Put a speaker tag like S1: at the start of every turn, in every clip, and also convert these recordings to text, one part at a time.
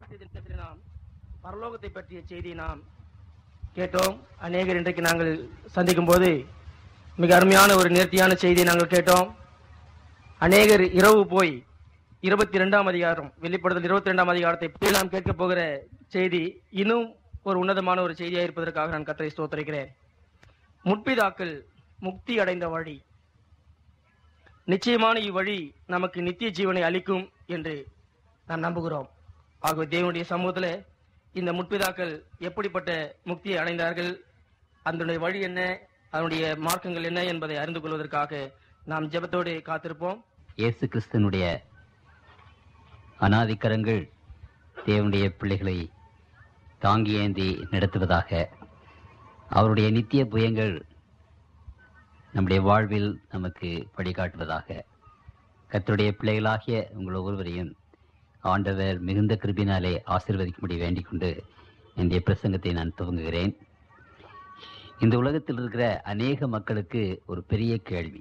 S1: நேற்றைய தினத்தில் நாம் பரலோகத்தை பற்றிய செய்தியை நாம் கேட்டோம் அநேகர் இன்றைக்கு நாங்கள் சந்திக்கும் போது மிக அருமையான ஒரு நேர்த்தியான செய்தியை நாங்கள் கேட்டோம் அநேகர் இரவு போய் இருபத்தி ரெண்டாம் அதிகாரம் வெளிப்படுதல் இருபத்தி ரெண்டாம் அதிகாரத்தை பற்றி நாம் கேட்கப் போகிற செய்தி இன்னும் ஒரு உன்னதமான ஒரு செய்தியாக இருப்பதற்காக நான் கத்தரை ஸ்தோத்தரிக்கிறேன் முற்பிதாக்கள் முக்தி அடைந்த வழி நிச்சயமான இவ்வழி நமக்கு நித்திய ஜீவனை அளிக்கும் என்று நாம் நம்புகிறோம் ஆகவே தேவனுடைய சமூகத்தில் இந்த முற்பிதாக்கள் எப்படிப்பட்ட முக்தியை அடைந்தார்கள் அதனுடைய வழி என்ன அதனுடைய மார்க்கங்கள் என்ன என்பதை அறிந்து கொள்வதற்காக நாம் ஜெபத்தோடு காத்திருப்போம்
S2: இயேசு கிறிஸ்தனுடைய அனாதிக்கரங்கள் தேவனுடைய பிள்ளைகளை தாங்கி ஏந்தி நடத்துவதாக அவருடைய நித்திய புயங்கள் நம்முடைய வாழ்வில் நமக்கு வழிகாட்டுவதாக கர்த்தருடைய பிள்ளைகளாகிய உங்கள் ஒவ்வொருவரையும் ஆண்டவர் மிகுந்த கிருபினாலே ஆசீர்வதிக்கும்படி வேண்டிக் கொண்டு என்னுடைய பிரசங்கத்தை நான் துவங்குகிறேன் இந்த உலகத்தில் இருக்கிற அநேக மக்களுக்கு ஒரு பெரிய கேள்வி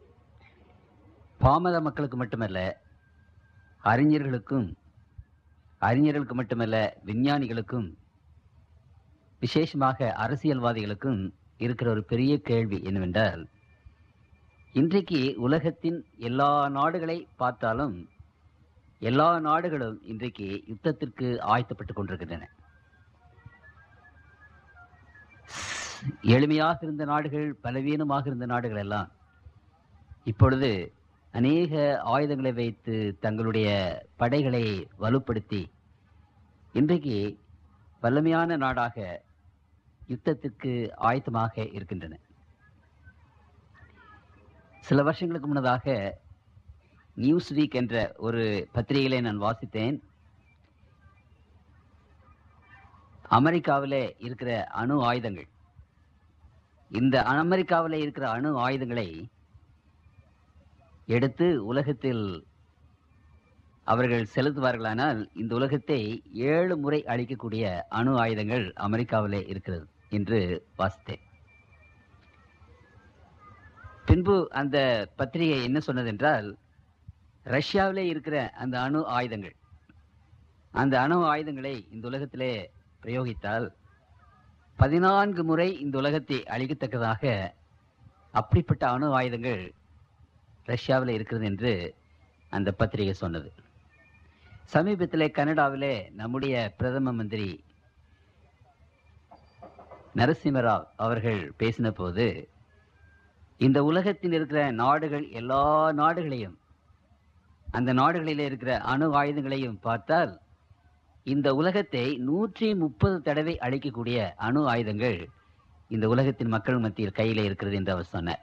S2: பாமர மக்களுக்கு மட்டுமல்ல அறிஞர்களுக்கும் அறிஞர்களுக்கு மட்டுமல்ல விஞ்ஞானிகளுக்கும் விசேஷமாக அரசியல்வாதிகளுக்கும் இருக்கிற ஒரு பெரிய கேள்வி என்னவென்றால் இன்றைக்கு உலகத்தின் எல்லா நாடுகளை பார்த்தாலும் எல்லா நாடுகளும் இன்றைக்கு யுத்தத்திற்கு ஆயத்தப்பட்டுக் கொண்டிருக்கின்றன எளிமையாக இருந்த நாடுகள் பலவீனமாக இருந்த நாடுகள் எல்லாம் இப்பொழுது அநேக ஆயுதங்களை வைத்து தங்களுடைய படைகளை வலுப்படுத்தி இன்றைக்கு வல்லமையான நாடாக யுத்தத்திற்கு ஆயத்தமாக இருக்கின்றன சில வருஷங்களுக்கு முன்னதாக நியூஸ் வீக் என்ற ஒரு பத்திரிகையிலே நான் வாசித்தேன் அமெரிக்காவிலே இருக்கிற அணு ஆயுதங்கள் இந்த அமெரிக்காவிலே இருக்கிற அணு ஆயுதங்களை எடுத்து உலகத்தில் அவர்கள் செலுத்துவார்களானால் இந்த உலகத்தை ஏழு முறை அழிக்கக்கூடிய அணு ஆயுதங்கள் அமெரிக்காவிலே இருக்கிறது என்று வாசித்தேன் பின்பு அந்த பத்திரிகை என்ன சொன்னதென்றால் ரஷ்யாவிலே இருக்கிற அந்த அணு ஆயுதங்கள் அந்த அணு ஆயுதங்களை இந்த உலகத்திலே பிரயோகித்தால் பதினான்கு முறை இந்த உலகத்தை அழிக்கத்தக்கதாக அப்படிப்பட்ட அணு ஆயுதங்கள் ரஷ்யாவில் இருக்கிறது என்று அந்த பத்திரிகை சொன்னது சமீபத்தில் கனடாவிலே நம்முடைய பிரதம மந்திரி நரசிம்மராவ் அவர்கள் பேசின போது இந்த உலகத்தில் இருக்கிற நாடுகள் எல்லா நாடுகளையும் அந்த நாடுகளிலே இருக்கிற அணு ஆயுதங்களையும் பார்த்தால் இந்த உலகத்தை நூற்றி முப்பது தடவை அழிக்கக்கூடிய அணு ஆயுதங்கள் இந்த உலகத்தின் மக்கள் மத்தியில் கையிலே இருக்கிறது என்று அவர் சொன்னார்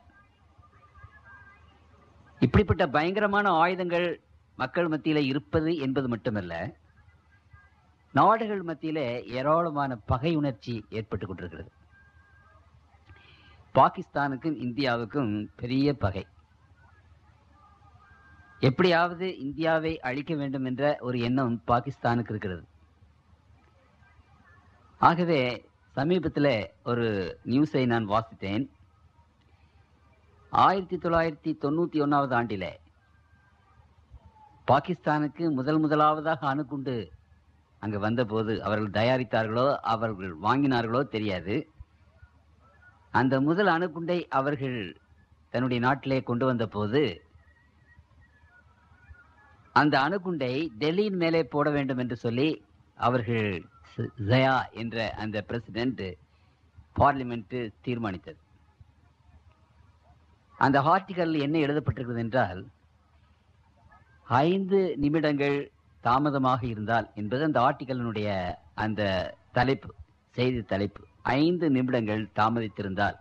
S2: இப்படிப்பட்ட பயங்கரமான ஆயுதங்கள் மக்கள் மத்தியில இருப்பது என்பது மட்டுமல்ல நாடுகள் மத்தியில ஏராளமான பகை உணர்ச்சி ஏற்பட்டு கொண்டிருக்கிறது பாகிஸ்தானுக்கும் இந்தியாவுக்கும் பெரிய பகை எப்படியாவது இந்தியாவை அழிக்க வேண்டும் என்ற ஒரு எண்ணம் பாகிஸ்தானுக்கு இருக்கிறது ஆகவே சமீபத்தில் ஒரு நியூஸை நான் வாசித்தேன் ஆயிரத்தி தொள்ளாயிரத்தி தொண்ணூத்தி ஒன்னாவது ஆண்டிலே பாகிஸ்தானுக்கு முதல் முதலாவதாக அணுகுண்டு அங்கு வந்தபோது அவர்கள் தயாரித்தார்களோ அவர்கள் வாங்கினார்களோ தெரியாது அந்த முதல் அணுகுண்டை அவர்கள் தன்னுடைய நாட்டிலே கொண்டு வந்த போது அந்த அணுகுண்டை டெல்லியின் மேலே போட வேண்டும் என்று சொல்லி அவர்கள் ஜயா என்ற அந்த பிரசிடென்ட் பார்லிமெண்ட் தீர்மானித்தது அந்த ஆர்டிகல் என்ன எழுதப்பட்டிருக்கிறது என்றால் ஐந்து நிமிடங்கள் தாமதமாக இருந்தால் என்பது அந்த ஆர்டிகலினுடைய அந்த தலைப்பு செய்தி தலைப்பு ஐந்து நிமிடங்கள் தாமதித்திருந்தால்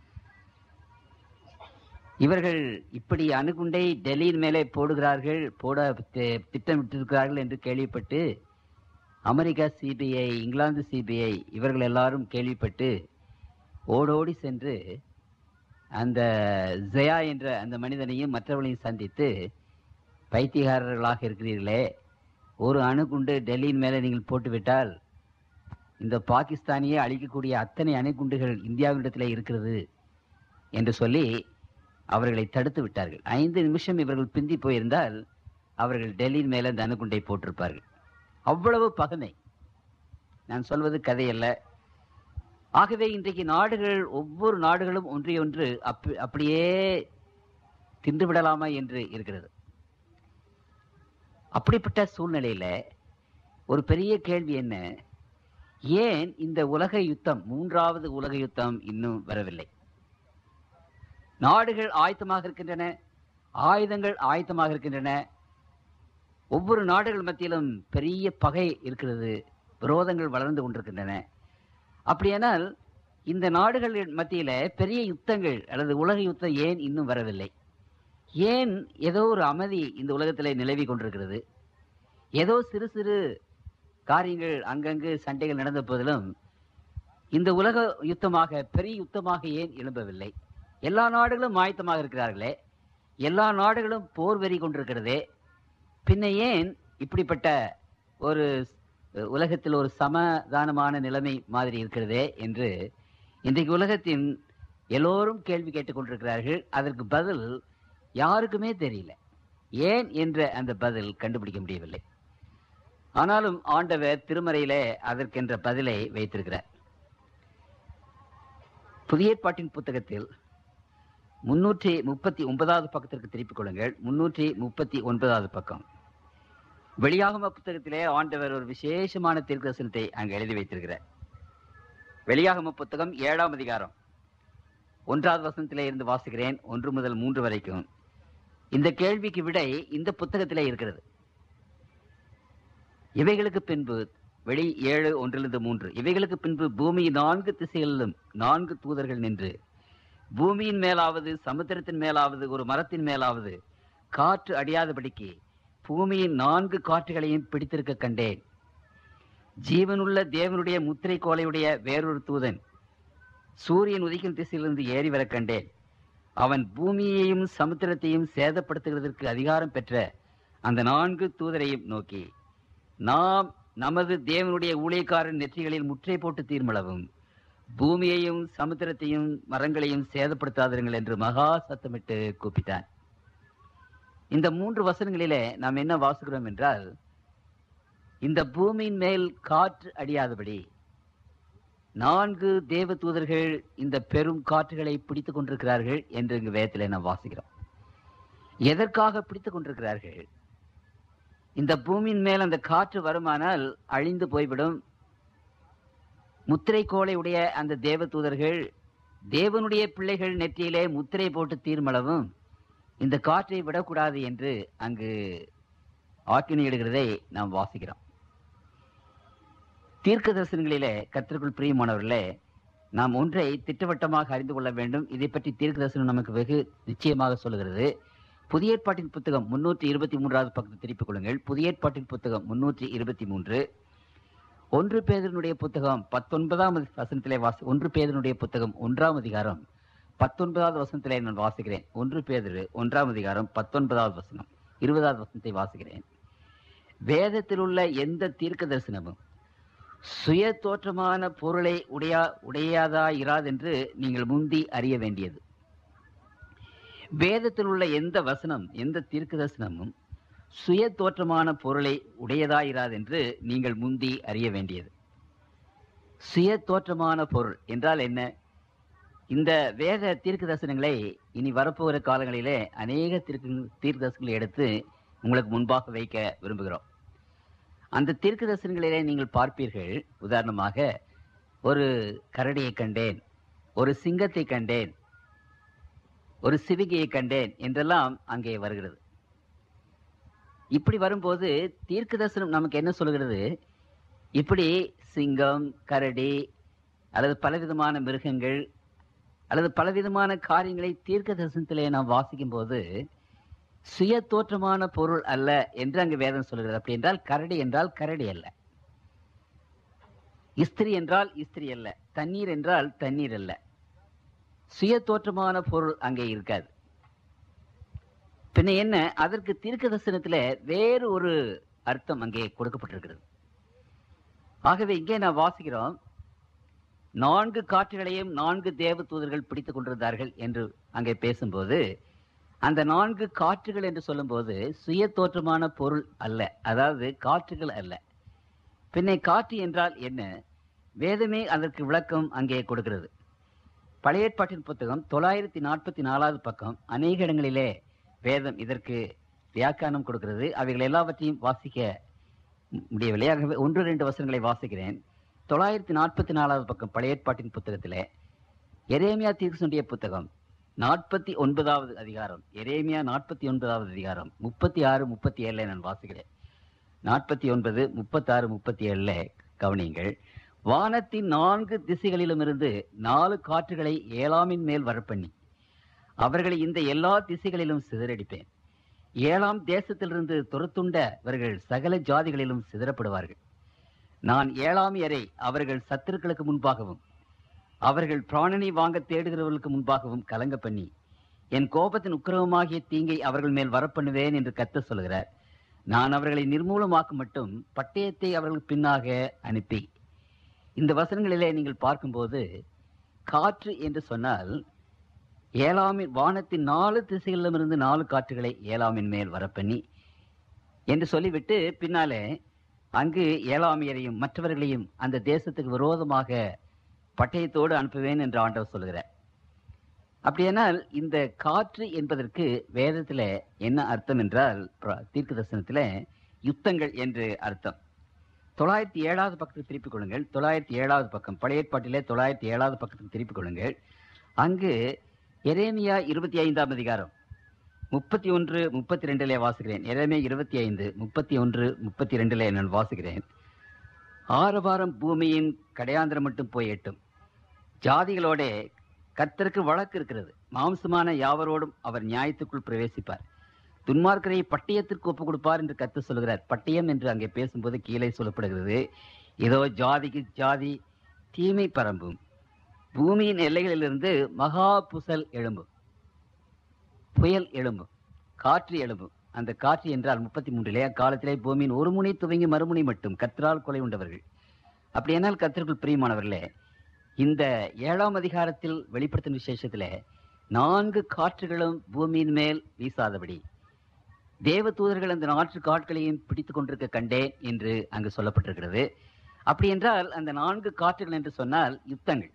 S2: இவர்கள் இப்படி அணுகுண்டை டெல்லியின் மேலே போடுகிறார்கள் போட தி- திட்டமிட்டிருக்கிறார்கள் என்று கேள்விப்பட்டு அமெரிக்கா சிபிஐ இங்கிலாந்து சிபிஐ இவர்கள் எல்லாரும் கேள்விப்பட்டு ஓடோடி சென்று அந்த ஜெயா என்ற அந்த மனிதனையும் மற்றவர்களையும் சந்தித்து பைத்தியகாரர்களாக இருக்கிறீர்களே ஒரு அணுகுண்டு டெல்லியின் மேலே நீங்கள் போட்டுவிட்டால் இந்த பாகிஸ்தானியே அழிக்கக்கூடிய அத்தனை அணுகுண்டுகள் இந்தியாவிடத்திலே இருக்கிறது என்று சொல்லி அவர்களை தடுத்து விட்டார்கள் ஐந்து நிமிஷம் இவர்கள் பிந்தி போயிருந்தால் அவர்கள் டெல்லியின் மேலே அந்த அணுகுண்டை போட்டிருப்பார்கள் அவ்வளவு பகமை நான் சொல்வது கதையல்ல ஆகவே இன்றைக்கு நாடுகள் ஒவ்வொரு நாடுகளும் ஒன்றையொன்று அப்ப அப்படியே தின்று விடலாமா என்று இருக்கிறது அப்படிப்பட்ட சூழ்நிலையில ஒரு பெரிய கேள்வி என்ன ஏன் இந்த உலக யுத்தம் மூன்றாவது உலக யுத்தம் இன்னும் வரவில்லை நாடுகள் ஆயத்தமாக இருக்கின்றன ஆயுதங்கள் ஆயத்தமாக இருக்கின்றன ஒவ்வொரு நாடுகள் மத்தியிலும் பெரிய பகை இருக்கிறது விரோதங்கள் வளர்ந்து கொண்டிருக்கின்றன அப்படியானால் இந்த நாடுகள் மத்தியில பெரிய யுத்தங்கள் அல்லது உலக யுத்தம் ஏன் இன்னும் வரவில்லை ஏன் ஏதோ ஒரு அமைதி இந்த உலகத்திலே நிலவி கொண்டிருக்கிறது ஏதோ சிறு சிறு காரியங்கள் அங்கங்கு சண்டைகள் நடந்த போதிலும் இந்த உலக யுத்தமாக பெரிய யுத்தமாக ஏன் எழும்பவில்லை எல்லா நாடுகளும் ஆயத்தமாக இருக்கிறார்களே எல்லா நாடுகளும் போர் வெறி கொண்டிருக்கிறதே பின்ன ஏன் இப்படிப்பட்ட ஒரு அஹ், உலகத்தில் ஒரு சமாதானமான நிலைமை மாதிரி இருக்கிறதே என்று இன்றைக்கு உலகத்தின் எல்லோரும் கேள்வி கேட்டுக்கொண்டிருக்கிறார்கள் அதற்கு பதில் யாருக்குமே தெரியல ஏன் என்ற அந்த பதில் கண்டுபிடிக்க முடியவில்லை ஆனாலும் ஆண்டவர் திருமறையிலே அதற்கென்ற பதிலை வைத்திருக்கிறார் புதிய ஏற்பாட்டின் புத்தகத்தில் முன்னூற்றி முப்பத்தி ஒன்பதாவது பக்கத்திற்கு திருப்பிக் கொள்ளுங்கள் முன்னூற்றி முப்பத்தி ஒன்பதாவது பக்கம் வெளியாகம புத்தகத்திலே ஆண்டவர் ஒரு விசேஷமான தீர்க்கதரிசனத்தை அங்கு எழுதி வைத்திருக்கிறார் வெளியாகம புத்தகம் ஏழாம் அதிகாரம் ஒன்றாவது வசனத்திலே இருந்து வாசிக்கிறேன் ஒன்று முதல் மூன்று வரைக்கும் இந்த கேள்விக்கு விடை இந்த புத்தகத்திலே இருக்கிறது இவைகளுக்கு பின்பு வெளி ஏழு ஒன்றிலிருந்து மூன்று இவைகளுக்கு பின்பு பூமி நான்கு திசைகளிலும் நான்கு தூதர்கள் நின்று பூமியின் மேலாவது சமுத்திரத்தின் மேலாவது ஒரு மரத்தின் மேலாவது காற்று அடியாதபடிக்கு பூமியின் நான்கு காற்றுகளையும் பிடித்திருக்க கண்டேன் ஜீவனுள்ள தேவனுடைய முத்திரை கோலையுடைய வேறொரு தூதன் சூரியன் உதிக்கும் திசையிலிருந்து ஏறி வர கண்டேன் அவன் பூமியையும் சமுத்திரத்தையும் சேதப்படுத்துகிறதற்கு அதிகாரம் பெற்ற அந்த நான்கு தூதரையும் நோக்கி நாம் நமது தேவனுடைய ஊழியக்காரன் நெற்றிகளில் முற்றை போட்டு தீர்மளவும் பூமியையும் சமுத்திரத்தையும் மரங்களையும் சேதப்படுத்தாதிருங்கள் என்று மகா சத்தமிட்டு கூப்பிட்டான் இந்த மூன்று வசனங்களிலே நாம் என்ன வாசிக்கிறோம் என்றால் இந்த பூமியின் மேல் காற்று அடியாதபடி நான்கு தேவ தூதர்கள் இந்த பெரும் காற்றுகளை பிடித்துக் கொண்டிருக்கிறார்கள் என்று இங்கு வேதத்திலே நாம் வாசிக்கிறோம் எதற்காக பிடித்துக் கொண்டிருக்கிறார்கள் இந்த பூமியின் மேல் அந்த காற்று வருமானால் அழிந்து போய்விடும் முத்திரை கோலை உடைய அந்த தேவ தூதர்கள் தேவனுடைய பிள்ளைகள் நெற்றியிலே முத்திரை போட்டு தீர்மளவும் இந்த காற்றை விடக்கூடாது என்று அங்கு ஆக்கினையிடுகிறதை நாம் வாசிக்கிறோம் தீர்க்க தரிசனங்களிலே கத்திற்குள் பிரியமானவர்களே நாம் ஒன்றை திட்டவட்டமாக அறிந்து கொள்ள வேண்டும் இதை பற்றி தீர்க்க தரிசனம் நமக்கு வெகு நிச்சயமாக சொல்லுகிறது புதிய ஏற்பாட்டின் புத்தகம் முன்னூற்றி இருபத்தி மூன்றாவது பக்கத்தை திருப்பிக் கொள்ளுங்கள் புதிய ஏற்பாட்டின் புத்தகம் முன்னூற்றி இருபத்தி மூன்று ஒன்று பேதனுடைய புத்தகம் பத்தொன்பதாம் வசனத்திலே வாசி ஒன்று பேதனுடைய புத்தகம் ஒன்றாம் அதிகாரம் பத்தொன்பதாவது வசனத்திலே நான் வாசிக்கிறேன் ஒன்று பேதரு ஒன்றாம் அதிகாரம் பத்தொன்பதாவது வசனம் இருபதாவது வசனத்தை வாசிக்கிறேன் வேதத்தில் உள்ள எந்த தீர்க்க தரிசனமும் சுய தோற்றமான பொருளை உடையா உடையாதா இராதென்று நீங்கள் முந்தி அறிய வேண்டியது வேதத்தில் உள்ள எந்த வசனம் எந்த தீர்க்க தரிசனமும் சுய தோற்றமான பொருளை உடையதாயிராதென்று நீங்கள் முந்தி அறிய வேண்டியது சுய தோற்றமான பொருள் என்றால் என்ன இந்த வேத தீர்க்க தரிசனங்களை இனி வரப்போகிற காலங்களிலே அநேக தீர்க்க தீர்க்க தரிசனங்களை எடுத்து உங்களுக்கு முன்பாக வைக்க விரும்புகிறோம் அந்த தீர்க்க தரிசனங்களிலே நீங்கள் பார்ப்பீர்கள் உதாரணமாக ஒரு கரடியை கண்டேன் ஒரு சிங்கத்தை கண்டேன் ஒரு சிவிகையை கண்டேன் என்றெல்லாம் அங்கே வருகிறது இப்படி வரும்போது தீர்க்க தரிசனம் நமக்கு என்ன சொல்கிறது இப்படி சிங்கம் கரடி அல்லது பலவிதமான மிருகங்கள் அல்லது பலவிதமான காரியங்களை தீர்க்க தரிசனத்திலே நாம் வாசிக்கும் போது சுய தோற்றமான பொருள் அல்ல என்று அங்கு வேதம் சொல்கிறது அப்படி என்றால் கரடி என்றால் கரடி அல்ல இஸ்திரி என்றால் இஸ்திரி அல்ல தண்ணீர் என்றால் தண்ணீர் அல்ல சுய தோற்றமான பொருள் அங்கே இருக்காது பின்ன என்ன அதற்கு தீர்க்க தரிசனத்துல வேறு ஒரு அர்த்தம் அங்கே கொடுக்கப்பட்டிருக்கிறது ஆகவே இங்கே நான் வாசிக்கிறோம் நான்கு காற்றுகளையும் நான்கு தேவ தூதர்கள் பிடித்துக் கொண்டிருந்தார்கள் என்று அங்கே பேசும்போது அந்த நான்கு காற்றுகள் என்று சொல்லும்போது சுய தோற்றமான பொருள் அல்ல அதாவது காற்றுகள் அல்ல பின்னே காற்று என்றால் என்ன வேதமே அதற்கு விளக்கம் அங்கே கொடுக்கிறது பழைய ஏற்பாட்டின் புத்தகம் தொள்ளாயிரத்தி நாற்பத்தி நாலாவது பக்கம் அநேக இடங்களிலே வேதம் இதற்கு வியாக்கியானம் கொடுக்கிறது அவைகள் எல்லாவற்றையும் வாசிக்க முடியவில்லை ஆகவே ஒன்று ரெண்டு வசனங்களை வாசிக்கிறேன் தொள்ளாயிரத்தி நாற்பத்தி நாலாவது பக்கம் பழைய ஏற்பாட்டின் புத்தகத்திலே எரேமியா தீர்க்கனுடைய புத்தகம் நாற்பத்தி ஒன்பதாவது அதிகாரம் எரேமியா நாற்பத்தி ஒன்பதாவது அதிகாரம் முப்பத்தி ஆறு முப்பத்தி ஏழுல நான் வாசிக்கிறேன் நாற்பத்தி ஒன்பது முப்பத்தாறு முப்பத்தி ஏழுல கவனியுங்கள் வானத்தின் நான்கு திசைகளிலும் இருந்து நாலு காற்றுகளை ஏழாமின் மேல் வரப்பண்ணி அவர்களை இந்த எல்லா திசைகளிலும் சிதறடிப்பேன் ஏழாம் தேசத்திலிருந்து துரத்துண்டவர்கள் சகல ஜாதிகளிலும் சிதறப்படுவார்கள் நான் ஏழாமியரை அவர்கள் சத்துருக்களுக்கு முன்பாகவும் அவர்கள் பிராணனை வாங்க தேடுகிறவர்களுக்கு முன்பாகவும் கலங்க பண்ணி என் கோபத்தின் உக்கிரமமாகிய தீங்கை அவர்கள் மேல் வரப்பண்ணுவேன் என்று கத்த சொல்கிறார் நான் அவர்களை நிர்மூலமாக்கும் மட்டும் பட்டயத்தை அவர்கள் பின்னாக அனுப்பி இந்த வசனங்களிலே நீங்கள் பார்க்கும்போது காற்று என்று சொன்னால் ஏழாமின் வானத்தின் நாலு திசைகளிலும் இருந்து நாலு காற்றுகளை ஏழாமின் மேல் வரப்பண்ணி என்று சொல்லிவிட்டு பின்னாலே அங்கு ஏழாமியரையும் மற்றவர்களையும் அந்த தேசத்துக்கு விரோதமாக பட்டயத்தோடு அனுப்புவேன் என்று ஆண்டவர் சொல்கிறார் அப்படியானால் இந்த காற்று என்பதற்கு வேதத்துல என்ன அர்த்தம் என்றால் பிர- தீர்க்க தரிசனத்துல யுத்தங்கள் என்று அர்த்தம் தொள்ளாயிரத்தி ஏழாவது பக்கத்துக்கு திருப்பிக் கொள்ளுங்கள் தொள்ளாயிரத்தி ஏழாவது பக்கம் பழைய ஏற்பாட்டிலே தொள்ளாயிரத்தி ஏழாவது பக்கத்துக்கு திருப்பிக் கொள்ளுங்கள் அங்கு எரேமியா இருபத்தி ஐந்தாம் அதிகாரம் முப்பத்தி ஒன்று முப்பத்தி ரெண்டிலே வாசிக்கிறேன் எரேமியா இருபத்தி ஐந்து முப்பத்தி ஒன்று முப்பத்தி ரெண்டிலே நான் வாசிக்கிறேன் ஆரவாரம் பூமியின் கடையாந்திரம் மட்டும் போய் எட்டும் ஜாதிகளோட கர்த்தருக்கு வழக்கு இருக்கிறது மாம்சமான யாவரோடும் அவர் நியாயத்துக்குள் பிரவேசிப்பார் துன்மார்க்கரை பட்டயத்திற்கு ஒப்பு கொடுப்பார் என்று கத்து சொல்கிறார் பட்டயம் என்று அங்கே பேசும்போது கீழே சொல்லப்படுகிறது ஏதோ ஜாதிக்கு ஜாதி தீமை பரம்பும் பூமியின் எல்லைகளிலிருந்து மகா புசல் எழும்பும் புயல் எழும்பும் காற்று எழும்பும் அந்த காற்று என்றால் முப்பத்தி மூன்றிலே அக்காலத்திலே பூமியின் ஒரு முனை துவங்கி மறுமுனை மட்டும் கத்தரால் கொலை உண்டவர்கள் அப்படியானால் கத்திற்குள் பிரியமானவர்களே இந்த ஏழாம் அதிகாரத்தில் வெளிப்படுத்தும் விசேஷத்திலே நான்கு காற்றுகளும் பூமியின் மேல் வீசாதபடி தேவ தூதர்கள் அந்த நான்கு காட்களையும் பிடித்துக் கொண்டிருக்க கண்டேன் என்று அங்கு சொல்லப்பட்டிருக்கிறது அப்படி என்றால் அந்த நான்கு காற்றுகள் என்று சொன்னால் யுத்தங்கள்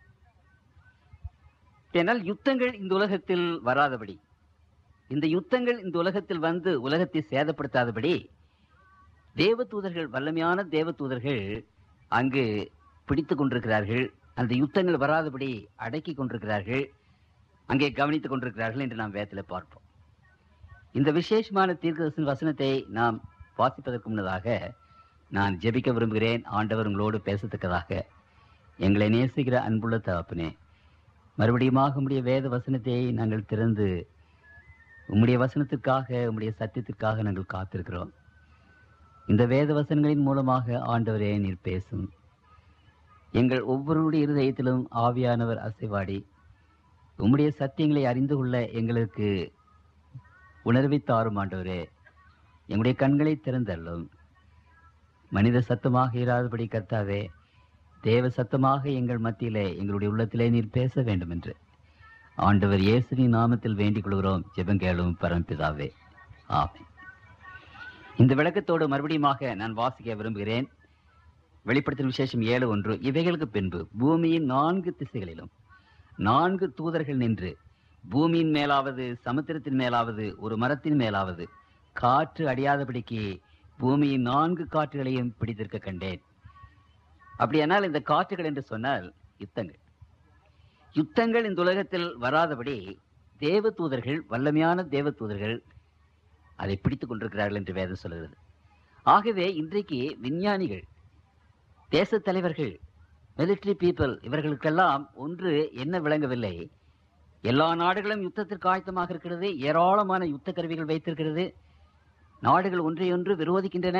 S2: ஏனால் யுத்தங்கள் இந்த உலகத்தில் வராதபடி இந்த யுத்தங்கள் இந்த உலகத்தில் வந்து உலகத்தை சேதப்படுத்தாதபடி தேவ தூதர்கள் வல்லமையான தேவ தூதர்கள் அங்கு பிடித்துக் கொண்டிருக்கிறார்கள் அந்த யுத்தங்கள் வராதபடி அடக்கி கொண்டிருக்கிறார்கள் அங்கே கவனித்துக் கொண்டிருக்கிறார்கள் என்று நாம் வேதத்தில் பார்ப்போம் இந்த விசேஷமான தீர்க்க வசனத்தை நாம் வாசிப்பதற்கு முன்னதாக நான் ஜெபிக்க விரும்புகிறேன் ஆண்டவர் உங்களோடு பேசத்தக்கதாக எங்களை நேசிக்கிற அன்புள்ள தகப்பனே மறுபடியுமாக உம்முடைய வேத வசனத்தை நாங்கள் திறந்து உம்முடைய வசனத்திற்காக உம்முடைய சத்தியத்திற்காக நாங்கள் காத்திருக்கிறோம் இந்த வேத வசனங்களின் மூலமாக ஆண்டவரே நீர் பேசும் எங்கள் ஒவ்வொருடைய இருதயத்திலும் ஆவியானவர் அசைவாடி உம்முடைய சத்தியங்களை அறிந்து கொள்ள எங்களுக்கு உணர்வை தாரும் ஆண்டவரே எங்களுடைய கண்களை திறந்தள்ளும் மனித சத்தமாக இராதபடி கர்த்தாவே தேவ சத்தமாக எங்கள் மத்தியிலே எங்களுடைய உள்ளத்திலே நீர் பேச வேண்டும் என்று ஆண்டவர் இயேசுவின் நாமத்தில் வேண்டிக் கொள்கிறோம் ஜெபங்கேளும் பரம்பிதாவே ஆமென் இந்த விளக்கத்தோடு மறுபடியுமாக நான் வாசிக்க விரும்புகிறேன் வெளிப்படுத்தும் விசேஷம் ஏழு ஒன்று இவைகளுக்கு பின்பு பூமியின் நான்கு திசைகளிலும் நான்கு தூதர்கள் நின்று பூமியின் மேலாவது சமுத்திரத்தின் மேலாவது ஒரு மரத்தின் மேலாவது காற்று அடியாதபடிக்கு பூமியின் நான்கு காற்றுகளையும் பிடித்திருக்க கண்டேன் அப்படியானால் இந்த காற்றுகள் என்று சொன்னால் யுத்தங்கள் யுத்தங்கள் இந்த உலகத்தில் வராதபடி தேவ தூதர்கள் வல்லமையான தேவ தூதர்கள் அதை பிடித்துக் கொண்டிருக்கிறார்கள் என்று வேதம் சொல்கிறது ஆகவே இன்றைக்கு விஞ்ஞானிகள் தேசத் தலைவர்கள் மிலிட்டரி பீப்புள் இவர்களுக்கெல்லாம் ஒன்று என்ன விளங்கவில்லை எல்லா நாடுகளும் யுத்தத்திற்கு ஆயத்தமாக இருக்கிறது ஏராளமான யுத்த கருவிகள் வைத்திருக்கிறது நாடுகள் ஒன்றையொன்று விரோதிக்கின்றன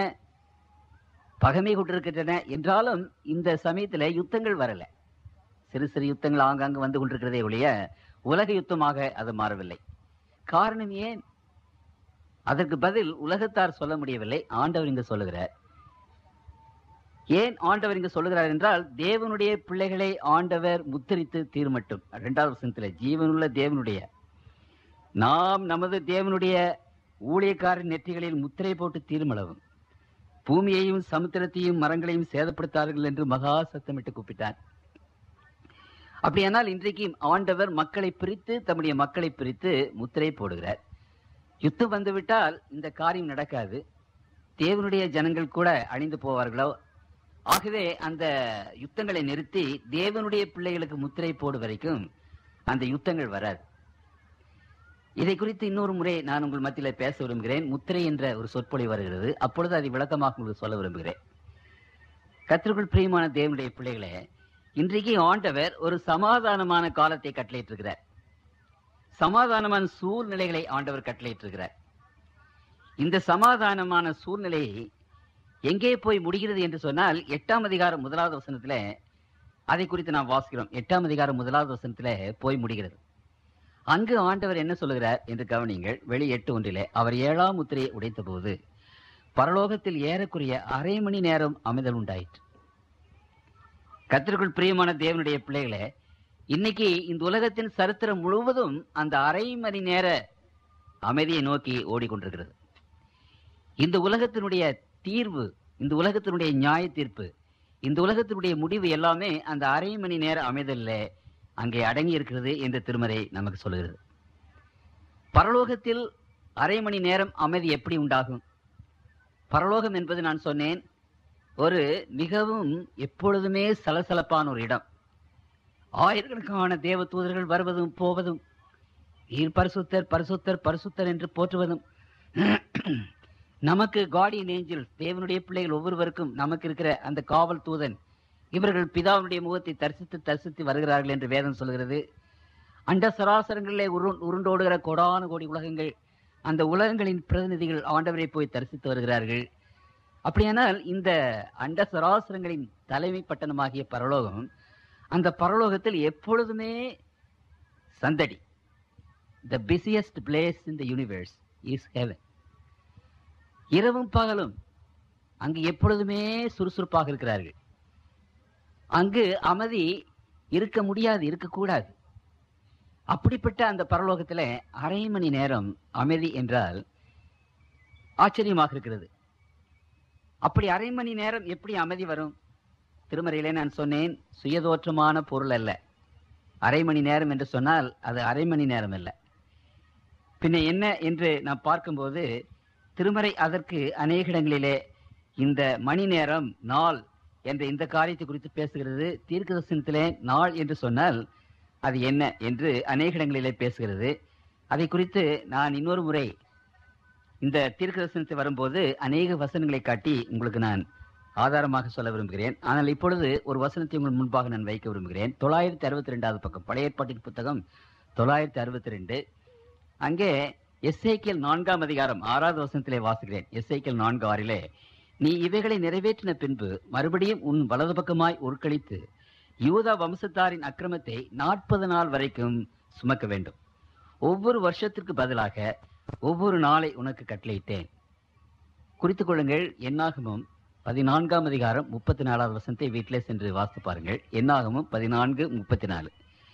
S2: பகைமை கொண்டிருக்கின்றன என்றாலும் இந்த சமயத்தில் யுத்தங்கள் வரல சிறு சிறு யுத்தங்கள் ஆங்காங்கு வந்து கொண்டிருக்கிறதே ஒழிய உலக யுத்தமாக அது மாறவில்லை காரணம் ஏன் அதற்கு பதில் உலகத்தார் சொல்ல முடியவில்லை ஆண்டவர் இங்கு சொல்லுகிறார் ஏன் ஆண்டவர் இங்கு சொல்லுகிறார் என்றால் தேவனுடைய பிள்ளைகளை ஆண்டவர் முத்திரித்து தீர்மட்டும் இரண்டாவது வசனத்தில் ஜீவனுள்ள தேவனுடைய நாம் நமது தேவனுடைய ஊழியக்காரன் நெற்றிகளில் முத்திரை போட்டு தீர்மளவும் பூமியையும் சமுத்திரத்தையும் மரங்களையும் சேதப்படுத்தார்கள் என்று மகா சத்தமிட்டு கூப்பிட்டார் அப்படியானால் இன்றைக்கு ஆண்டவர் மக்களை பிரித்து தம்முடைய மக்களை பிரித்து முத்திரை போடுகிறார் யுத்தம் வந்துவிட்டால் இந்த காரியம் நடக்காது தேவனுடைய ஜனங்கள் கூட அழிந்து போவார்களோ ஆகவே அந்த யுத்தங்களை நிறுத்தி தேவனுடைய பிள்ளைகளுக்கு முத்திரை போடு வரைக்கும் அந்த யுத்தங்கள் வராது இதை குறித்து இன்னொரு முறை நான் உங்கள் மத்தியில பேச விரும்புகிறேன் முத்திரை என்ற ஒரு சொற்பொழி வருகிறது அப்பொழுது அதை விளக்கமாக உங்களுக்கு சொல்ல விரும்புகிறேன் கத்திற்குள் பிரியமான தேவனுடைய பிள்ளைகளே இன்றைக்கு ஆண்டவர் ஒரு சமாதானமான காலத்தை கட்டளையிட்டிருக்கிறார் சமாதானமான சூழ்நிலைகளை ஆண்டவர் கட்டளையிட்டிருக்கிறார் இந்த சமாதானமான சூழ்நிலை எங்கே போய் முடிகிறது என்று சொன்னால் எட்டாம் அதிகாரம் முதலாவது வசனத்துல அதை குறித்து நாம் வாசிக்கிறோம் எட்டாம் அதிகாரம் முதலாவது வசனத்துல போய் முடிகிறது அங்கு ஆண்டவர் என்ன சொல்லுகிறார் என்று கவனிங்கள் வெளி எட்டு ஒன்றிலே அவர் ஏழாம் முத்திரையை உடைத்த போது பரலோகத்தில் ஏறக்குறைய அரை மணி நேரம் அமைதல் உண்டாயிற்று கத்திற்குள் பிரியமான தேவனுடைய பிள்ளைகளே இன்னைக்கு இந்த உலகத்தின் சரித்திரம் முழுவதும் அந்த அரை மணி நேர அமைதியை நோக்கி ஓடிக்கொண்டிருக்கிறது இந்த உலகத்தினுடைய தீர்வு இந்த உலகத்தினுடைய நியாய தீர்ப்பு இந்த உலகத்தினுடைய முடிவு எல்லாமே அந்த அரை மணி நேர அமைதல்ல அங்கே அடங்கி இருக்கிறது என்று திருமறை நமக்கு சொல்லுகிறது பரலோகத்தில் அரை மணி நேரம் அமைதி எப்படி உண்டாகும் பரலோகம் என்பது நான் சொன்னேன் ஒரு மிகவும் எப்பொழுதுமே சலசலப்பான ஒரு இடம் ஆயிரக்கணக்கான தேவ தூதர்கள் வருவதும் போவதும் நீர் பரிசுத்தர் பரிசுத்தர் பரிசுத்தர் என்று போற்றுவதும் நமக்கு கார்டியன் ஏஞ்சல் தேவனுடைய பிள்ளைகள் ஒவ்வொருவருக்கும் நமக்கு இருக்கிற அந்த காவல் தூதன் இவர்கள் பிதாவுடைய முகத்தை தரிசித்து தரிசித்து வருகிறார்கள் என்று வேதம் சொல்கிறது அண்ட சராசரங்களிலே உரு உருண்டோடுகிற கோடான கோடி உலகங்கள் அந்த உலகங்களின் பிரதிநிதிகள் ஆண்டவரை போய் தரிசித்து வருகிறார்கள் அப்படியானால் இந்த அண்ட சராசரங்களின் தலைமை பட்டணமாகிய பரலோகம் அந்த பரலோகத்தில் எப்பொழுதுமே சந்தடி the busiest place in the universe is heaven இரவும் பகலும் அங்கு எப்பொழுதுமே சுறுசுறுப்பாக இருக்கிறார்கள் அங்கு அமைதி இருக்க முடியாது இருக்கக்கூடாது அப்படிப்பட்ட அந்த பரலோகத்தில் அரை மணி நேரம் அமைதி என்றால் ஆச்சரியமாக இருக்கிறது அப்படி அரை மணி நேரம் எப்படி அமைதி வரும் திருமறையிலே நான் சொன்னேன் சுயதோற்றமான பொருள் அல்ல அரை மணி நேரம் என்று சொன்னால் அது அரை மணி நேரம் அல்ல பின்ன என்ன என்று நாம் பார்க்கும்போது திருமறை அதற்கு அநேக இடங்களிலே இந்த மணி நேரம் நாள் என்ற இந்த காரியத்தை குறித்து பேசுகிறது தீர்க்கதரிசனத்திலே நாள் என்று சொன்னால் அது என்ன என்று அநேக இடங்களிலே பேசுகிறது அதை குறித்து நான் இன்னொரு முறை இந்த தீர்க்கதரிசனத்தை வரும்போது அநேக வசனங்களை காட்டி உங்களுக்கு நான் ஆதாரமாக சொல்ல விரும்புகிறேன் ஆனால் இப்பொழுது ஒரு வசனத்தை உங்கள் முன்பாக நான் வைக்க விரும்புகிறேன் தொள்ளாயிரத்தி அறுபத்தி ரெண்டாவது பக்கம் பழைய ஏற்பாட்டின் புத்தகம் தொள்ளாயிரத்தி அறுபத்தி ரெண்டு அங்கே எஸ்ஐக்கியல் நான்காம் அதிகாரம் ஆறாவது வசனத்திலே வாசிக்கிறேன் எஸ்ஐக்கியல் நான்கு ஆறிலே நீ இவைகளை நிறைவேற்றின பின்பு மறுபடியும் உன் வலது பக்கமாய் உருக்களித்து யூதா வம்சத்தாரின் அக்கிரமத்தை நாற்பது நாள் வரைக்கும் சுமக்க வேண்டும் ஒவ்வொரு வருஷத்திற்கு பதிலாக ஒவ்வொரு நாளை உனக்கு கட்டளையிட்டேன் குறித்துக் கொள்ளுங்கள் என்னாகமும் பதினான்காம் அதிகாரம் முப்பத்தி நாலாவது வசனத்தை வீட்டிலே சென்று வாசித்து பாருங்கள் என்னாகமும் பதினான்கு முப்பத்தி நாலு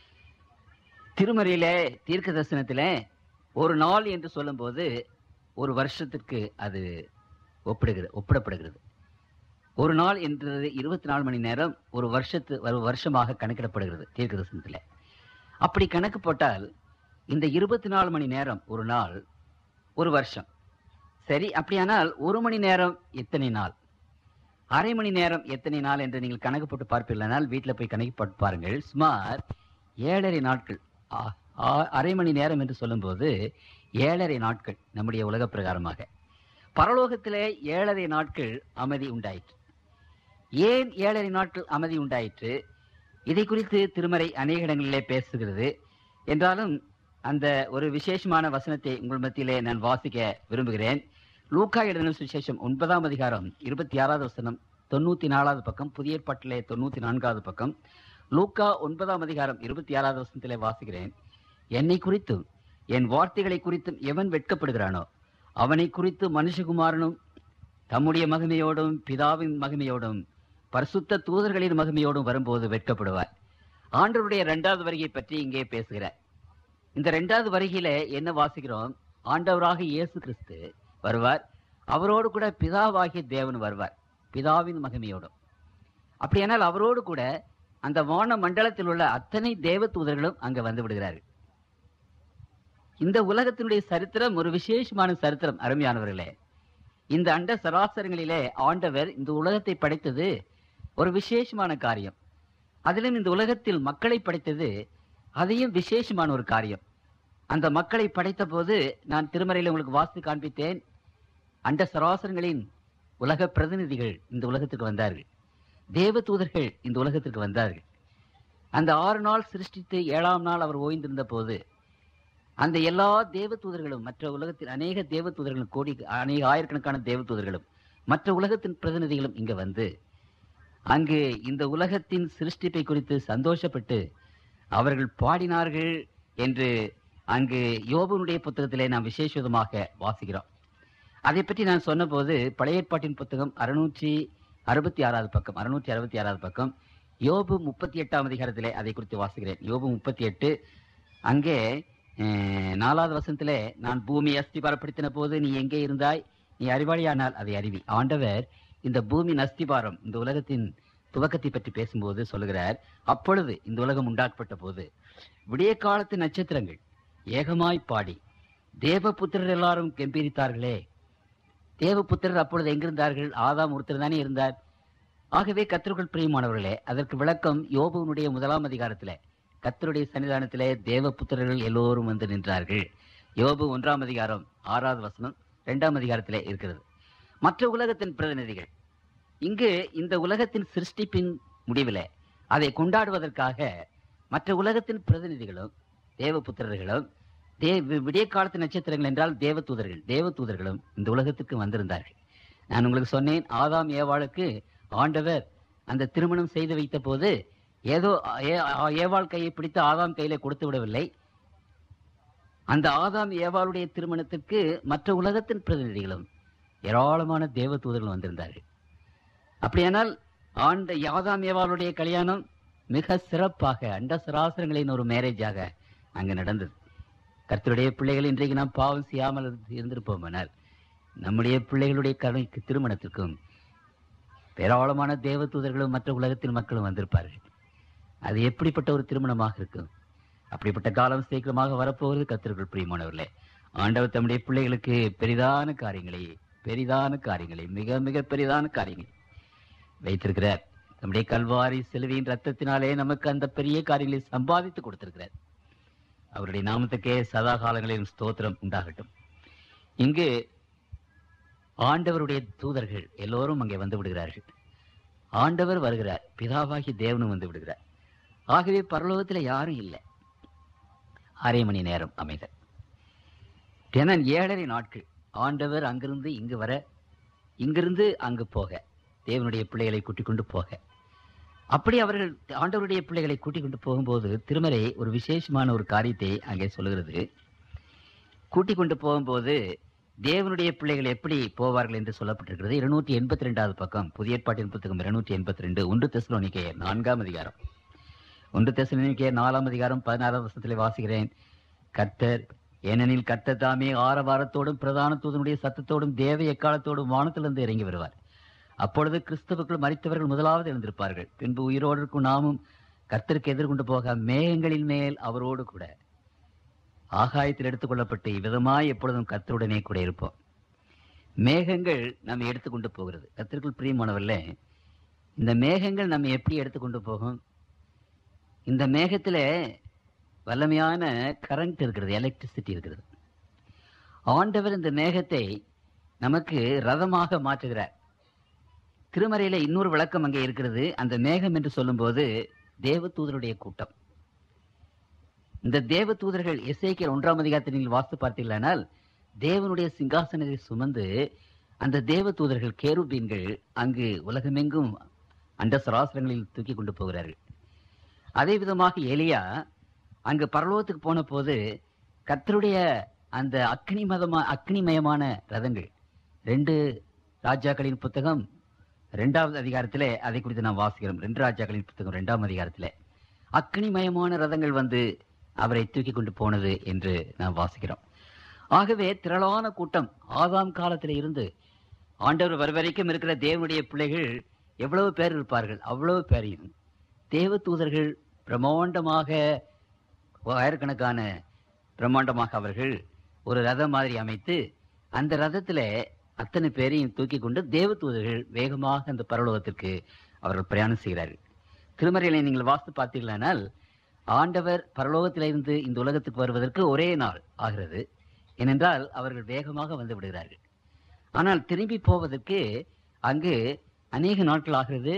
S2: திருமறையிலே தீர்க்க தரிசனத்திலே ஒரு நாள் என்று சொல்லும்போது ஒரு வருஷத்திற்கு அது ஒப்பிடுகிறது ஒப்பிடப்படுகிறது ஒரு நாள் என்றது இருபத்தி நாலு மணி நேரம் ஒரு வருஷத்து ஒரு வருஷமாக கணக்கிடப்படுகிறது தீர்க்க தரிசனத்தில் அப்படி கணக்கு போட்டால் இந்த இருபத்தி நாலு மணி நேரம் ஒரு நாள் ஒரு வருஷம் சரி அப்படியானால் ஒரு மணி நேரம் எத்தனை நாள் அரை மணி நேரம் எத்தனை நாள் என்று நீங்கள் கணக்கு போட்டு பார்ப்பீர்களானால் வீட்டில் போய் கணக்கு போட்டு பாருங்கள் சுமார் ஏழரை நாட்கள் ஆ- ஆ- அரை மணி நேரம் என்று சொல்லும்போது ஏழரை நாட்கள் நம்முடைய உலக பிரகாரமாக பரலோகத்திலே ஏழரை நாட்கள் அமைதி உண்டாயிற்று ஏன் ஏழரை நாட்கள் அமைதி உண்டாயிற்று இதை குறித்து திருமறை அநேக இடங்களிலே பேசுகிறது என்றாலும் அந்த ஒரு விசேஷமான வசனத்தை உங்கள் மத்தியிலே நான் வாசிக்க விரும்புகிறேன் லூக்கா எழுதின சுவிசேஷம் ஒன்பதாம் அதிகாரம் இருபத்தி ஆறாவது வசனம் தொண்ணூத்தி நாலாவது பக்கம் புதிய ஏற்பாட்டிலே தொண்ணூத்தி நான்காவது பக்கம் லூக்கா ஒன்பதாம் அதிகாரம் இருபத்தி ஆறாவது வசனத்திலே வாசிக்கிறேன் என்னை குறித்தும் என் வார்த்தைகளை குறித்தும் எவன் வெட்கப்படுகிறானோ அவனை குறித்து மனுஷகுமாரனும் தம்முடைய மகிமையோடும் பிதாவின் மகிமையோடும் பரிசுத்த தூதர்களின் மகிமையோடும் வரும்போது வெட்கப்படுவார் ஆண்டவருடைய இரண்டாவது வருகையை பற்றி இங்கே பேசுகிறார் இந்த இரண்டாவது வருகையில என்ன வாசிக்கிறோம் ஆண்டவராக இயேசு கிறிஸ்து வருவார் அவரோடு கூட பிதாவாகிய தேவன் வருவார் பிதாவின் மகிமையோடும் அப்படியானால் அவரோடு கூட அந்த வான மண்டலத்தில் உள்ள அத்தனை தேவ தூதர்களும் அங்க வந்து விடுகிறார்கள் இந்த உலகத்தினுடைய சரித்திரம் ஒரு விசேஷமான சரித்திரம் அருமையானவர்களே இந்த அண்ட சராசரங்களிலே ஆண்டவர் இந்த உலகத்தை படைத்தது ஒரு விசேஷமான காரியம் அதிலும் இந்த உலகத்தில் மக்களை படைத்தது அதையும் விசேஷமான ஒரு காரியம் அந்த மக்களை படைத்த போது நான் திருமறையில் உங்களுக்கு வாசித்து காண்பித்தேன் அண்ட சராசரங்களின் உலக பிரதிநிதிகள் இந்த உலகத்துக்கு வந்தார்கள் தேவ தூதர்கள் இந்த உலகத்திற்கு வந்தார்கள் அந்த ஆறு நாள் சிருஷ்டித்து ஏழாம் நாள் அவர் ஓய்ந்திருந்த போது அந்த எல்லா தேவ தூதர்களும் மற்ற உலகத்தில் அநேக தேவ தூதர்களும் கோடி அநேக ஆயிரக்கணக்கான தேவ தூதர்களும் மற்ற உலகத்தின் பிரதிநிதிகளும் இங்க வந்து அங்கு இந்த உலகத்தின் சிருஷ்டிப்பை குறித்து சந்தோஷப்பட்டு அவர்கள் பாடினார்கள் என்று அங்கு யோபனுடைய புத்தகத்திலே நாம் விசேஷமாக வாசிக்கிறோம் அதை பற்றி நான் சொன்னபோது பழைய ஏற்பாட்டின் புத்தகம் அறுநூற்றி அறுபத்தி ஆறாவது பக்கம் அறுநூற்றி அறுபத்தி ஆறாவது பக்கம் யோபு முப்பத்தி எட்டாம் அதிகாரத்திலே அதை குறித்து வாசிக்கிறேன் யோபு முப்பத்தி எட்டு அங்கே அஹ், நாலாவது வசனத்திலே நான் பூமி அஸ்திபாரப்படுத்தின போது நீ எங்கே இருந்தாய் நீ அறிவாளியானால் அதை அறிவி ஆண்டவர் இந்த பூமியின் அஸ்திபாரம் இந்த உலகத்தின் துவக்கத்தை பற்றி பேசும்போது சொல்லுகிறார் அப்பொழுது இந்த உலகம் உண்டாக்கப்பட்ட போது விடிய காலத்து நட்சத்திரங்கள் ஏகமாய் பாடி தேவபுத்திரர் எல்லாரும் கெம்பீரித்தார்களே தேவபுத்திரர் அப்பொழுது எங்கிருந்தார்கள் ஆதாம் ஒருத்தர் தானே இருந்தார் ஆகவே கத்தர்கள் பிரியமானவர்களே அதற்கு விளக்கம் யோபுனுடைய முதலாம் அதிகாரத்திலே கத்தருடைய சன்னிதானத்திலே தேவபுத்திரர்கள் எல்லோரும் வந்து நின்றார்கள் யோபு ஒன்றாம் அதிகாரம் ஆறாவது வசனம் இரண்டாம் அதிகாரத்திலே இருக்கிறது மற்ற உலகத்தின் பிரதிநிதிகள் இங்கு இந்த உலகத்தின் சிருஷ்டிப்பின் முடிவிலே அதை கொண்டாடுவதற்காக மற்ற உலகத்தின் பிரதிநிதிகளும் தேவபுத்திரர்களும் தே வி- விடிய காலத்து நட்சத்திரங்கள் என்றால் தேவ தூதர்கள் தேவ தூதர்களும் இந்த உலகத்துக்கு வந்திருந்தார்கள் நான் உங்களுக்கு சொன்னேன் ஆதாம் ஏவாளுக்கு ஆண்டவர் அந்த திருமணம் செய்து வைத்த போது ஏதோ ஏ- ஏவாள் கையை பிடித்து ஆதாம் கையில கொடுத்து விடவில்லை அந்த ஆதாம் ஏவாளுடைய திருமணத்திற்கு மற்ற உலகத்தின் பிரதிநிதிகளும் ஏராளமான தேவ தூதர்கள் வந்திருந்தார்கள் அப்படியானால் ஆண்ட யாதாம் ஏவாளுடைய கல்யாணம் மிக சிறப்பாக அண்ட சராசரங்களின் ஒரு மேரேஜாக அங்கு நடந்தது கர்த்தருடைய பிள்ளைகள் இன்றைக்கு நாம் பாவம் செய்யாமல் இருந்து- இருந்திருப்போமானால் நம்முடைய பிள்ளைகளுடைய கலைக்கு திருமணத்திற்கும் ஏராளமான தேவ தூதர்களும் மற்ற உலகத்தில் மக்களும் வந்திருப்பார்கள் அது எப்படிப்பட்ட ஒரு திருமணமாக இருக்கும் அப்படிப்பட்ட காலம் சீக்கிரமாக வரப்போவது கர்த்தர்கள் பிரியமானவர்களே ஆண்டவர் தம்முடைய பிள்ளைகளுக்கு பெரிதான காரியங்களை பெரிதான காரியங்களை மிக மிக பெரிதான காரியங்களை வைத்திருக்கிறார் நம்முடைய கல்வாரி சிலுவையின் ரத்தத்தினாலே நமக்கு அந்த பெரிய காரியங்களை சம்பாதித்து கொடுத்திருக்கிறார் அவருடைய நாமத்துக்கே சதா காலங்களிலும் ஸ்தோத்திரம் உண்டாகட்டும் இங்கு ஆண்டவருடைய தூதர்கள் எல்லோரும் அங்கே வந்து விடுகிறார்கள் ஆண்டவர் வருகிறார் பிதாவாகி தேவனும் வந்து விடுகிறார் ஆகவே பரலோகத்தில் யாரும் இல்லை அரை மணி நேரம் அமைதல் தினம் ஏழரை நாட்கள் ஆண்டவர் அங்கிருந்து இங்கு வர இங்கிருந்து அங்கு போக தேவனுடைய பிள்ளைகளை கூட்டிக் கொண்டு போக அப்படி அவர்கள் ஆண்டவருடைய பிள்ளைகளை கூட்டிக் கொண்டு போகும்போது திருமலை ஒரு விசேஷமான ஒரு காரியத்தை அங்கே சொல்லுகிறது கூட்டிக் கொண்டு போகும்போது தேவனுடைய பிள்ளைகள் எப்படி போவார்கள் என்று சொல்லப்பட்டிருக்கிறது இருநூற்றி எண்பத்தி ரெண்டாவது பக்கம் புதிய ஏற்பாட்டின் புத்தகம் இருநூற்றி எண்பத்தி ரெண்டு ஒன்று தெசலோனிக்கேயர் நான்காம் அதிகாரம் ஒன்று தெசலோனிக்கேயர் நாலாம் அதிகாரம் பதினாறாம் வருஷத்திலே வாசிக்கிறேன் கர்த்தர் ஏனெனில் கர்த்தர் தாமே ஆரவாரத்தோடும் பிரதான தூதனுடைய சத்தத்தோடும் தேவ எக்காலத்தோடும் வானத்திலிருந்து இறங்கி வருவார் அப்பொழுது கிறிஸ்தவர்கள் மறித்தவர்கள் முதலாவது எழுந்திருப்பார்கள் பின்பு உயிரோடு இருக்கும் நாமும் கர்த்தருக்கு எதிர்கொண்டு போக மேகங்களின் மேல் அவரோடு கூட ஆகாயத்தில் எடுத்துக்கொள்ளப்பட்டு இவ்விதமாய் எப்பொழுதும் கர்த்தருடனே கூட இருப்போம் மேகங்கள் நம்ம எடுத்துக்கொண்டு போகிறது கர்த்தருக்குள் பிரியமானவல்ல இந்த மேகங்கள் நம்ம எப்படி எடுத்துக்கொண்டு போகும் இந்த மேகத்துல வல்லமையான கரண்ட் இருக்கிறது எலக்ட்ரிசிட்டி இருக்கிறது ஆண்டவர் இந்த மேகத்தை நமக்கு ரதமாக மாற்றுகிறார் திருமறையில இன்னொரு விளக்கம் அங்கே இருக்கிறது அந்த மேகம் என்று சொல்லும்போது தேவதூதருடைய கூட்டம் இந்த தேவ தூதர்கள் எஸ்ஐக்கியர் ஒன்றாம் அதிகாரத்தை நீங்கள் வாஸ்து பார்த்தீர்களானால் தேவனுடைய சிங்காசனத்தை சுமந்து அந்த தேவ தூதர்கள் கேருபீன்கள் அங்கு உலகமெங்கும் அண்ட சராசரங்களில் தூக்கி கொண்டு போகிறார்கள் அதே விதமாக எலியா அங்கு பரலோகத்துக்கு போன போது கர்த்தருடைய அந்த அக்னி மதமா அக்னிமயமான ரதங்கள் ரெண்டு ராஜாக்களின் புத்தகம் ரெண்டாவது அதிகாரத்திலே அதை குறித்து நாம் வாசிக்கிறோம் ரெண்டு ராஜாக்களின் புத்தகம் ரெண்டாம் அதிகாரத்திலே அக்னிமயமான ரதங்கள் வந்து அவரை தூக்கி கொண்டு போனது என்று நாம் வாசிக்கிறோம் ஆகவே திரளான கூட்டம் ஆதாம் காலத்தில் இருந்து ஆண்டவர் வர வரைக்கும் இருக்கிற தேவனுடைய பிள்ளைகள் எவ்வளவு பேர் இருப்பார்கள் அவ்வளவு பேரையும் தேவ தூதர்கள் பிரம்மாண்டமாக ஆயிரக்கணக்கான பிரம்மாண்டமாக அவர்கள் ஒரு ரதம் மாதிரி அமைத்து அந்த ரதத்துல அத்தனை பேரையும் தூக்கி கொண்டு தேவ தூதர்கள் வேகமாக அந்த பரலோகத்திற்கு அவர்கள் பிரயாணம் செய்கிறார்கள் திருமறையில நீங்கள் வாஸ்து பார்த்தீர்களானால் ஆண்டவர் பரலோகத்திலிருந்து இந்த உலகத்துக்கு வருவதற்கு ஒரே நாள் ஆகிறது ஏனென்றால் அவர்கள் வேகமாக வந்து விடுகிறார்கள் ஆனால் திரும்பி போவதற்கு அங்கு அநேக நாட்கள் ஆகிறது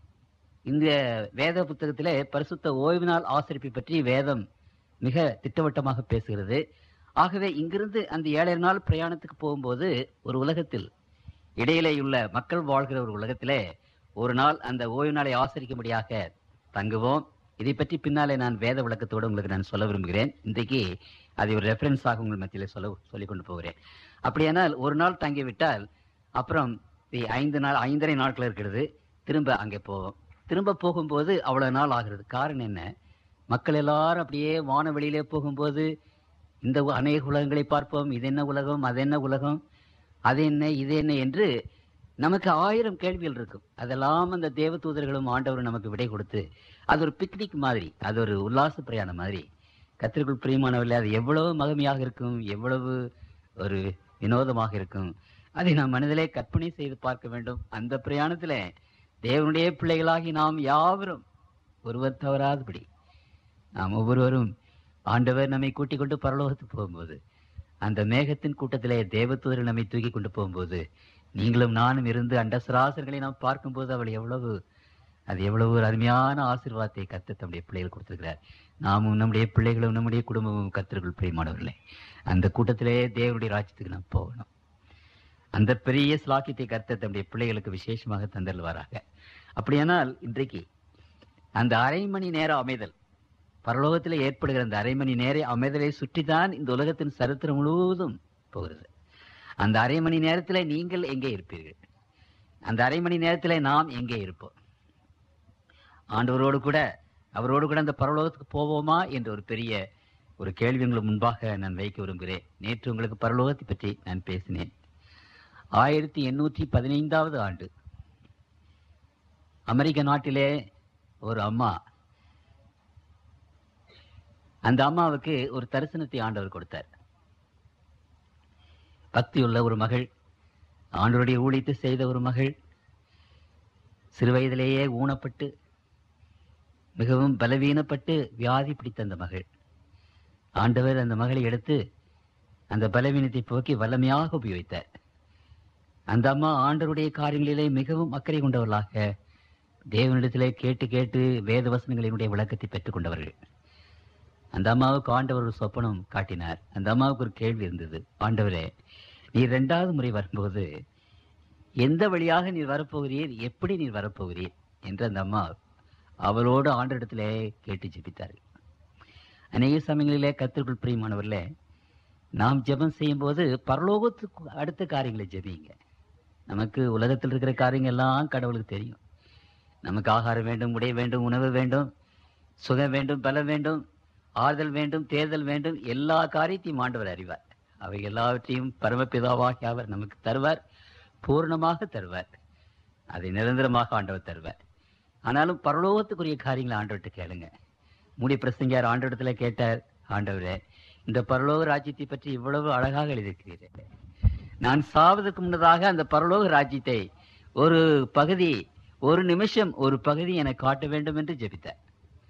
S2: இந்த வேத புத்தகத்திலே பரிசுத்த ஓய்வு நாள் ஆசிரிப்பை பற்றி வேதம் மிக திட்டவட்டமாக பேசுகிறது ஆகவே இங்கிருந்து அந்த ஏழரை நாள் பிரயாணத்துக்கு போகும்போது ஒரு உலகத்தில் இடையிலே உள்ள மக்கள் வாழ்கிற ஒரு உலகத்திலே ஒரு நாள் அந்த ஓய்வு நாளை ஆசரிக்கும்படியாக தங்குவோம் இதை பற்றி பின்னாலே நான் வேத விளக்கத்தோடு உங்களுக்கு நான் சொல்ல விரும்புகிறேன் இன்றைக்கு அதை ஒரு ரெஃபரன்ஸாக உங்கள் மத்தியில் சொல்ல சொல்லிக் கொண்டு போகிறேன் அப்படியானால் ஒரு நாள் தங்கிவிட்டால் அப்புறம் தி ஐந்து நாள் ஐந்தரை நாட்கள் இருக்கிறது திரும்ப அங்கே போவோம் திரும்ப போகும்போது அவ்வளவு நாள் ஆகிறது காரணம் என்ன மக்கள் எல்லாரும் அப்படியே வானவெளியிலே போகும்போது இந்த உ- அநேக உலகங்களை பார்ப்போம் இது என்ன உலகம் அது என்ன உலகம் அது என்ன இது என்ன என்று நமக்கு ஆயிரம் கேள்விகள் இருக்கும் அதெல்லாம் அந்த தேவ தூதர்களும் ஆண்டவரும் நமக்கு விடை கொடுத்து அது ஒரு பிக்னிக் மாதிரி அது ஒரு உல்லாச பிரயாணம் மாதிரி கத்திற்குள் பிரியமானவர்களே அது எவ்வளவு மகிமையாக இருக்கும் எவ்வளவு ஒரு வினோதமாக இருக்கும் அதை நாம் மனதிலே கற்பனை செய்து பார்க்க வேண்டும் அந்த பிரயாணத்துல தேவனுடைய பிள்ளைகளாகி நாம் யாவரும் ஒருவர் தவறாதபடி நாம் ஒவ்வொருவரும் ஆண்டவர் நம்மை கூட்டிக் கொண்டு பரலோகத்துக்கு போகும்போது அந்த மேகத்தின் கூட்டத்திலே தேவதூதர்கள் நம்மை தூக்கி கொண்டு போகும்போது நீங்களும் நானும் இருந்து அண்ட சராசர்களை நாம் பார்க்கும்போது அவள் எவ்வளவு அது எவ்வளவு ஒரு அருமையான ஆசீர்வாதத்தை கத்து தம்முடைய பிள்ளைகள் கொடுத்திருக்கிறார் நாமும் நம்முடைய பிள்ளைகளும் நம்முடைய குடும்பமும் கத்திற்குள் பிரியமானவர்களே அந்த கூட்டத்திலே தேவனுடைய ராஜ்யத்துக்கு நாம் போகணும் அந்த பெரிய ஸ்லாக்கியத்தை கத்த தம்முடைய பிள்ளைகளுக்கு விசேஷமாக தந்தல்வாராக அப்படியானால் இன்றைக்கு அந்த அரை மணி நேர அமைதல் பரலோகத்தில் ஏற்படுகிற அந்த அரை மணி நேர அமைதலை சுற்றித்தான் இந்த உலகத்தின் சரித்திரம் முழுவதும் போகிறது அந்த அரை மணி நேரத்தில் நீங்கள் எங்கே இருப்பீர்கள் அந்த அரை மணி நேரத்தில் நாம் எங்கே இருப்போம் ஆண்டவரோடு கூட அவரோடு கூட அந்த பரலோகத்துக்கு போவோமா என்ற ஒரு பெரிய ஒரு கேள்வி உங்களுக்கு முன்பாக நான் வைக்க விரும்புகிறேன் நேற்று உங்களுக்கு பரலோகத்தை பற்றி நான் பேசினேன் ஆயிரத்தி எண்ணூற்றி பதினைந்தாவது ஆண்டு அமெரிக்க நாட்டிலே ஒரு அம்மா அந்த அம்மாவுக்கு ஒரு தரிசனத்தை ஆண்டவர் கொடுத்தார் பக்தியுள்ள ஒரு மகள் ஆண்டவருடைய ஊழியத்தை செய்த ஒரு மகள் சிறு வயதிலேயே ஊனப்பட்டு மிகவும் பலவீனப்பட்டு வியாதி பிடித்த அந்த மகள் ஆண்டவர் அந்த மகளை எடுத்து அந்த பலவீனத்தை போக்கி வல்லமையாக உபயோகித்தார் அந்த அம்மா ஆண்டவருடைய காரியங்களிலே மிகவும் அக்கறை கொண்டவர்களாக தேவனிடத்திலே கேட்டு கேட்டு வேத வசனங்களினுடைய விளக்கத்தை பெற்றுக் கொண்டவர்கள் அந்த அம்மாவுக்கு ஆண்டவர் ஒரு சொப்பனம் காட்டினார் அந்த அம்மாவுக்கு ஒரு கேள்வி இருந்தது ஆண்டவரே நீ இரண்டாவது முறை வரும்போது எந்த வழியாக நீர் வரப்போகிறீர் எப்படி நீர் வரப்போகிறீர் என்று அந்த அம்மா அவளோடு ஆண்டரிடத்திலே கேட்டு ஜெபித்தார்கள் அநேக சமயங்களிலே கத்திற்குள் பிரியமானவர்களே நாம் ஜெபம் செய்யும்போது பரலோகத்துக்கு அடுத்த காரியங்களை ஜெபிங்க நமக்கு உலகத்தில் இருக்கிற காரியங்கள் எல்லாம் கடவுளுக்கு தெரியும் நமக்கு ஆகாரம் வேண்டும் உடை வேண்டும் உணவு வேண்டும் சுகம் வேண்டும் பலம் வேண்டும் ஆறுதல் வேண்டும் தேர்தல் வேண்டும் எல்லா காரியத்தையும் ஆண்டவர் அறிவார் அவை எல்லாவற்றையும் பரமபிதாவாகி அவர் நமக்கு தருவார் பூர்ணமாக தருவார் அதை நிரந்தரமாக ஆண்டவர் தருவார் ஆனாலும் பரலோகத்துக்குரிய காரியங்களை ஆண்டவர்கிட்ட கேளுங்க மூடி பிரசங்கியார் ஆண்டவரத்துல கேட்டார் ஆண்டவரே இந்த பரலோக ராஜ்யத்தை பற்றி இவ்வளவு அழகாக எழுதியிருக்கிறீர்கள் நான் சாவதற்கு முன்னதாக அந்த பரலோக ராஜ்யத்தை ஒரு பகுதி ஒரு நிமிஷம் ஒரு பகுதி எனக்கு காட்ட வேண்டும் என்று ஜெபித்தார்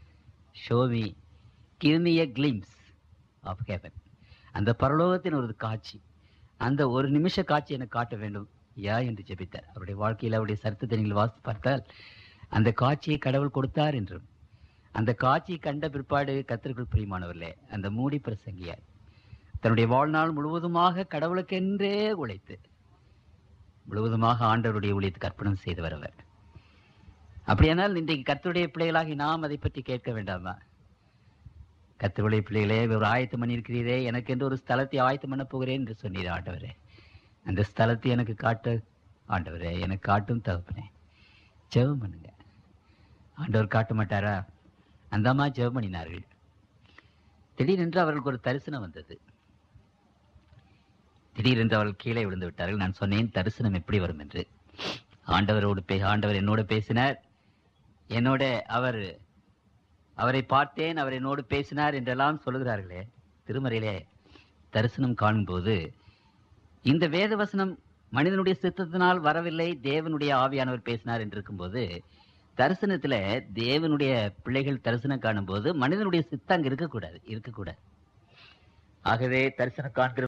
S2: show me give me a glimpse of heaven அந்த பரலோகத்தின் ஒரு காட்சி அந்த ஒரு நிமிஷ காட்சி எனக்கு காட்ட வேண்டும் யா என்று ஜெபித்தார் அவருடைய வாழ்க்கையில் அவருடைய சரித்திரத்தை நீங்கள் வாசித்து பார்த்தால் அந்த காட்சியை கடவுள் கொடுத்தார் என்றும் அந்த காட்சியை கண்ட பிற்பாடு கத்திற்குள் பிரியமானவர்களே அந்த மூடி பிரசங்கியார் தன்னுடைய வாழ்நாள் முழுவதுமாக கடவுளுக்கென்றே உழைத்து முழுவதுமாக ஆண்டவருடைய ஊழியத்துக்கு அர்ப்பணம் செய்து வரவர் அப்படியானால் இன்றைக்கு கர்த்தருடைய பிள்ளைகளாகி நாம் அதை பற்றி கேட்க வேண்டாமா கர்த்தருடைய பிள்ளைகளே ஒரு ஆயத்தம் பண்ணியிருக்கிறீரே எனக்கு என்று ஒரு ஸ்தலத்தை ஆயத்தம் பண்ண போகிறேன் என்று சொன்னீர் ஆண்டவரே அந்த ஸ்தலத்தை எனக்கு காட்டு ஆண்டவரே எனக்கு காட்டும் தகப்பனே ஜெபம் பண்ணுங்க ஆண்டவர் காட்ட மாட்டாரா அந்த அம்மா ஜெபம் பண்ணினார்கள் திடீரென்று அவர்களுக்கு ஒரு தரிசனம் வந்தது திடீரென்று அவர்கள் கீழே விழுந்து விட்டார்கள் நான் சொன்னேன் தரிசனம் எப்படி வரும் என்று ஆண்டவரோடு பே ஆண்டவர் என்னோடு பேசினார் என்னோட அவர் அவரை பார்த்தேன் அவர் என்னோடு பேசினார் என்றெல்லாம் சொல்லுகிறார்களே திருமறையிலே தரிசனம் காணும்போது இந்த வேத வசனம் மனிதனுடைய சித்தத்தினால் வரவில்லை தேவனுடைய ஆவியானவர் பேசினார் என்று இருக்கும்போது தரிசனத்துல தேவனுடைய பிள்ளைகள் தரிசனம் காணும்போது மனிதனுடைய சித்தம் அங்க இருக்கக்கூடாது இருக்கக்கூடாது ஆகவே தரிசனம் காண்கிற